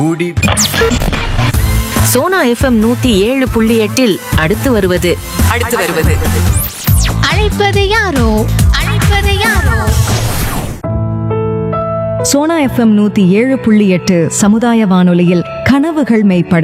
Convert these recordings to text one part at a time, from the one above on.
மூடி சோனா எஃப்எம் நூத்தி ஏழு புள்ளி எட்டில் அடுத்து வருவது அடுத்து வருவது அழைப்பது யாரோ அழைப்பது யாரோ சோனா எஃப்எம் நூத்தி ஏழு புள்ளி எட்டு சமுதாய வானொலியில் கனவுகள் மெய்ப்பட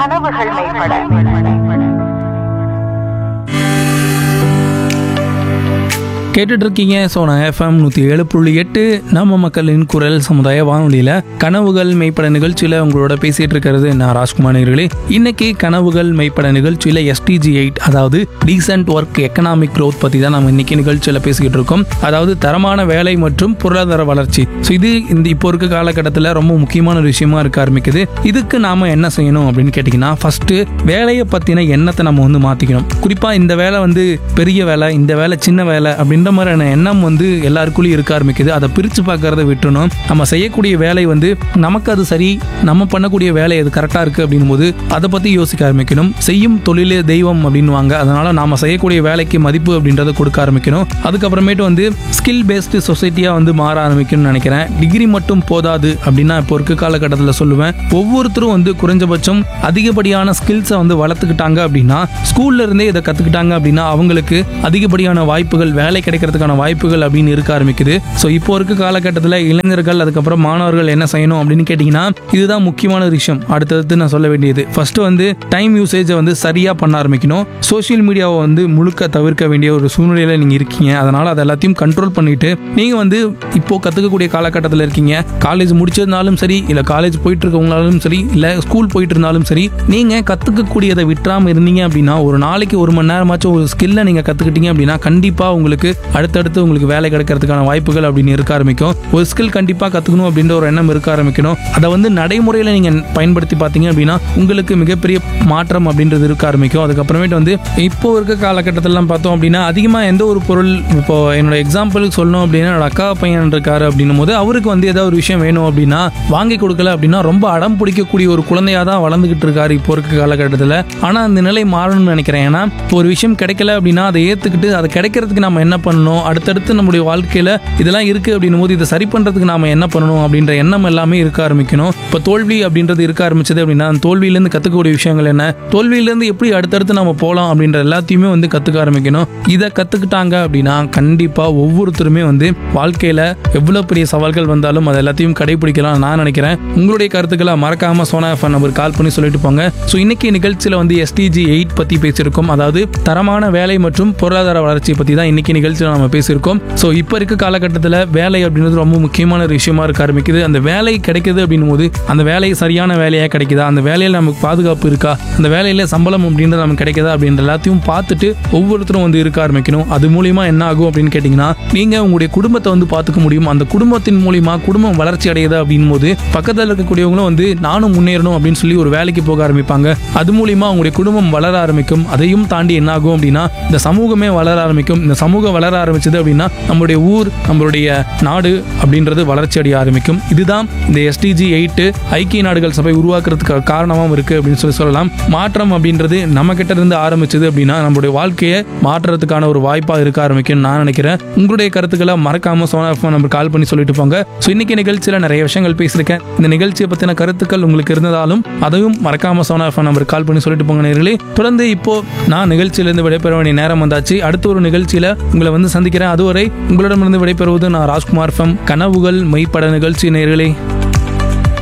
கேட்டுட்டு இருக்கீங்க சோனா எஃப்எம் நூற்றி ஏழு புள்ளி எட்டு நம்ம மக்களின் குரல் சமுதாய வானொலியில் கனவுகள் மெய்ப்பட நிகழ்ச்சியில் உங்களோட பேசிட்டு இருக்கிறது நான் ராஜ்குமார் நேயர்களே இன்னைக்கு கனவுகள் மெய்ப்பட நிகழ்ச்சியில் எஸ்டிஜி எயிட் அதாவது டீசென்ட் ஒர்க் எக்கனாமிக் growth பற்றி தான் நம்ம இன்னைக்கு நிகழ்ச்சியில் பேசிக்கிட்டு இருக்கோம் அதாவது தரமான வேலை மற்றும் பொருளாதார வளர்ச்சி ஸோ இது இந்த இப்போ இருக்க காலகட்டத்தில் ரொம்ப முக்கியமான ஒரு விஷயமா இருக்க ஆரம்பிக்குது இதுக்கு நாம என்ன செய்யணும் அப்படின்னு கேட்டிங்கன்னா ஃபர்ஸ்ட் வேலையை பற்றின எண்ணத்தை நம்ம வந்து மாற்றிக்கணும் குறிப்பாக இந்த வேலை வந்து பெரிய வேலை இந்த வேலை சின்ன வேலை அப்படின்ற மாதிரியான எண்ணம் வந்து எல்லாருக்குள்ளேயும் இருக்க ஆரம்பிக்குது அதை பிரித்து பார்க்கறத விட்டுணும் நம்ம செய்யக்கூடிய வேலை வந்து நமக்கு அது சரி நம்ம பண்ணக்கூடிய வேலை அது கரெக்டாக இருக்குது அப்படின்னும் போது அதை பற்றி யோசிக்க ஆரம்பிக்கணும் செய்யும் தொழிலே தெய்வம் அப்படின்வாங்க அதனால நாம செய்யக்கூடிய வேலைக்கு மதிப்பு அப்படின்றத கொடுக்க ஆரம்பிக்கணும் அதுக்கப்புறமேட்டு வந்து ஸ்கில் பேஸ்டு சொசைட்டியாக வந்து மாற ஆரம்பிக்கணும்னு நினைக்கிறேன் டிகிரி மட்டும் போதாது அப்படின்னா இப்போ இருக்க காலகட்டத்தில் சொல்லுவேன் ஒவ்வொருத்தரும் வந்து குறைஞ்சபட்சம் அதிகப்படியான ஸ்கில்ஸை வந்து வளர்த்துக்கிட்டாங்க அப்படின்னா ஸ்கூல்ல இருந்தே இதை கற்றுக்கிட்டாங்க அப்படின்னா அவங்களுக்கு அதிகப்படியான வாய்ப்புகள் வேலை கிடைக்கிறதுக்கான வாய்ப்புகள் அப்படின்னு இருக்க ஆரம்பிக்குது ஸோ இப்போ இருக்க காலகட்டத்தில் இளைஞர்கள் அதுக்கப்புறம் மாணவர்கள் என்ன செய்யணும் அப்படின்னு கேட்டிங்கன்னா இதுதான் முக்கியமான ஒரு விஷயம் அடுத்தடுத்து நான் சொல்ல வேண்டியது ஃபர்ஸ்ட் வந்து டைம் யூசேஜை வந்து சரியாக பண்ண ஆரம்பிக்கணும் சோஷியல் மீடியாவை வந்து முழுக்க தவிர்க்க வேண்டிய ஒரு சூழ்நிலையில் நீங்கள் இருக்கீங்க அதனால் அதை எல்லாத்தையும் கண்ட்ரோல் பண்ணிட்டு நீங்கள் வந்து இப்போ கற்றுக்கக்கூடிய காலகட்டத்தில் இருக்கீங்க காலேஜ் முடிச்சிருந்தாலும் சரி இல்லை காலேஜ் போயிட்டு இருக்கவங்களாலும் சரி இல்லை ஸ்கூல் போயிட்டு இருந்தாலும் சரி நீங்கள் கற்றுக்கக்கூடியதை விட்டுறாமல் இருந்தீங்க அப்படின்னா ஒரு நாளைக்கு ஒரு மணி நேரமாச்சும் ஒரு ஸ்கில்லை நீங்கள் கற்றுக்கிட்டீங்க அப்படின்னா கண்டிப்பாக உங்களுக்கு அடுத்தடுத்து உங்களுக்கு வேலை கிடைக்கிறதுக்கான வாய்ப்புகள் அப்படின்னு இருக்க ஆரம்பிக்கும் ஒரு ஸ்கில் கண்டிப்பாக கற்றுக்கணும் அப்படின்ற ஒரு எண்ணம் இருக்க ஆரம்பிக்கணும் அதை வந்து நடைமுறையில் நீங்கள் பயன்படுத்தி பார்த்தீங்க அப்படின்னா உங்களுக்கு மிகப்பெரிய மாற்றம் அப்படின்றது இருக்க ஆரம்பிக்கும் அதுக்கப்புறமேட்டு வந்து இப்போ இருக்க காலகட்டத்திலலாம் பார்த்தோம் அப்படின்னா அதிகமாக எந்த ஒரு பொருள் இப்போ என்னோட எக்ஸாம்பிளுக்கு சொல்லணும் அப்படின்னா என்னோட அக்கா பையன் இருக்காரு அப்படின்னும் போது அவருக்கு வந்து ஏதாவது ஒரு விஷயம் வேணும் அப்படின்னா வாங்கி கொடுக்கல அப்படின்னா ரொம்ப அடம் பிடிக்கக்கூடிய ஒரு குழந்தையா தான் வளர்ந்துகிட்டு இருக்காரு இப்போ இருக்க காலகட்டத்தில் ஆனால் அந்த நிலை மாறணும்னு நினைக்கிறேன் ஏன்னா இப்போ ஒரு விஷயம் கிடைக்கல அப்படின்னா அதை ஏற்றுக்கிட்டு அதை கிடைக்கிறதுக்கு நம்ம என்ன பண்ணணும் அடுத்தடுத்து நம்முடைய வாழ்க்கையில் இதெல்லாம் இருக்குது அப்படின்னும் போது இதை சரி பண்ணுறதுக்கு நாம என்ன பண்ணணும் அப்படின்ற எண்ணம் எல்லாமே இருக்க ஆரம்பிக்கணும் இப்போ தோல்வி அப்படின்றது இருக்க ஆரம்பிச்சது அப்படின்னா அந்த தோல்வியிலேருந்து கற்றுக்கக்கூடிய விஷயங்கள் என்ன தோல்வியிலேருந்து எப்படி அடுத்தடுத்து நம்ம போகலாம் அப்படின்ற எல்லாத்தையுமே வந்து கற்றுக்க ஆரம்பிக்கணும் இதை கற்றுக்கிட்டாங்க அப்படின்னா கண்டிப்பாக ஒவ்வொருத்தருமே வந்து வாழ்க்கையில் எவ்வளோ பெரிய சவால்கள் வந்தாலும் அது எல்லாத்தையும் கடைபிடிக்கலாம் நான் நினைக்கிறேன் உங்களுடைய கருத்துக்களை மறக்காம சோனா எஃப்எம் நம்பர் கால் பண்ணி சொல்லிட்டு போங்க ஸோ இன்னைக்கு நிகழ்ச்சியில் வந்து எஸ்டிஜி எயிட் பற்றி பேசியிருக்கோம் அதாவது தரமான வேலை மற்றும் பொருளாதார வளர்ச்சியை பற்றி தான் இன்னைக்கு நிகழ்ச்சியில் நம்ம பேசியிருக்கோம் ஸோ இப்போ இருக்க காலகட்டத்தில் வேலை அப்படின்றது ரொம்ப முக்கியமான ஒரு விஷயமா இருக்க ஆரம்பிக்குது அந்த வேலை கிடைக்குது அப்படின்னும் போது அந்த வேலை சரியான வேலையாக கிடைக்குதா அந்த வேலையில் நமக்கு பாதுகாப்பு இருக்கா அந்த வேலையில் சம்பளம் அப்படின்றது நமக்கு கிடைக்குதா அப்படின்ற எல்லாத்தையும் பார்த்துட்டு ஒவ்வொருத்தரும் வந்து இருக்க ஆரம்பிக்கணும் அது மூலியமா என்ன ஆகும் அப்படின்னு கேட்டிங்கன்னா நீங்கள் உங்களுடைய குடும்பத்தை வந்து பார்த்துக்க முடியும் அந்த குடும்பத்தின் மூலியமா குடும்பம் வளர்ச்சி அடையுது அப்படின்னும் போது பக்கத்தில் இருக்கக்கூடியவங்களும் வந்து நானும் முன்னேறணும் அப்படின்னு சொல்லி ஒரு வேலைக்கு போக ஆரம்பிப்பாங்க அது மூலியமா உங்களுடைய குடும்பம் வளர ஆரம்பிக்கும் அதையும் தாண்டி என்ன ஆகும் அப்படின்னா இந்த சமூகமே வளர ஆரம்பிக்கும் இந்த சமூகம் வளர ஆரம்பிச்சது அப்படின்னா நம்மளுடைய ஊர் நம்மளுடைய நாடு அப்படின்றது வளர்ச்சி அடைய ஆரம்பிக்கும் இதுதான் இந்த எஸ்டிஜி எயிட்டு ஐக்கிய நாடுகள் சபை உருவாக்குறதுக்கு காரணமாகவும் இருக்கு அப்படின்னு சொல்லி சொல்லலாம் மாற்றம் அப்படின்றது நம்ம கிட்ட இருந்து ஆரம்பிச்சது அப்படின்னா நம்மளுடைய வாழ்க்கையை மாற்றுறதுக்கான ஒரு வாய்ப்பாக இருக்க ஆரம்பிக்கும் நான் நினைக்கிறேன் உங்களுடைய கருத்துக்களை மறக்காம சோனா ஃபோன் நம்பர் கால் பண்ணி சொல்லிட்டு போங்க ஸோ இன்னைக்கு நிகழ்ச்சியில் நிறைய விஷயங்கள் பேசியிருக்கேன் இந்த நிகழ்ச்சியை பற்றின கருத்துக்கள் உங்களுக்கு இருந்ததாலும் அதையும் மறக்காம சோனா ஃபோன் நம்பர் கால் பண்ணி சொல்லிட்டு போங்க நேர்களே தொடர்ந்து இப்போ நான் நிகழ்ச்சியிலிருந்து விடைபெற வேண்டிய நேரம் வந்தாச்சு அடுத்த ஒரு நிகழ்ச்சியில உங்களை வந்து சந்திக்கிறேன் அதுவரை உங்களிடமிருந்து விடைபெறுவது நான் ராஜ்குமார் ஃபம் கனவுகள் மெய்ப்பட நிகழ்ச்சி நேர்களே